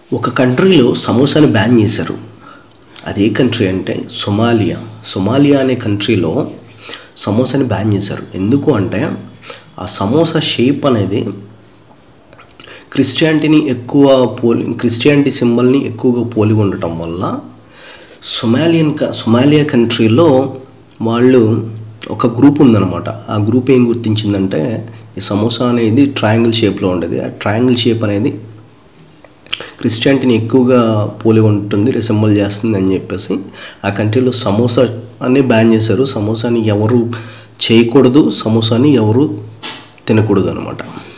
ఒక కంట్రీలో సమోసాని బ్యాన్ చేశారు అదే కంట్రీ అంటే సొమాలియా సొమాలియా అనే కంట్రీలో సమోసాని బ్యాన్ చేశారు ఎందుకు అంటే ఆ సమోసా షేప్ అనేది క్రిస్టియానిటీని ఎక్కువ పోలి క్రిస్టియానిటీ సింబల్ని ఎక్కువగా పోలి ఉండటం వల్ల సొమాలియన్ క సొమాలియా కంట్రీలో వాళ్ళు ఒక గ్రూప్ ఉందన్నమాట ఆ గ్రూప్ ఏం గుర్తించిందంటే ఈ సమోసా అనేది ట్రయాంగిల్ షేప్లో ఉండేది ఆ ట్రయాంగిల్ షేప్ అనేది క్రిస్టియానిటీని ఎక్కువగా పోలి ఉంటుంది రిసెంబల్ చేస్తుంది అని చెప్పేసి ఆ కంట్రీలో సమోసా అనే బ్యాన్ చేశారు సమోసాని ఎవరు చేయకూడదు సమోసాని ఎవరు తినకూడదు అనమాట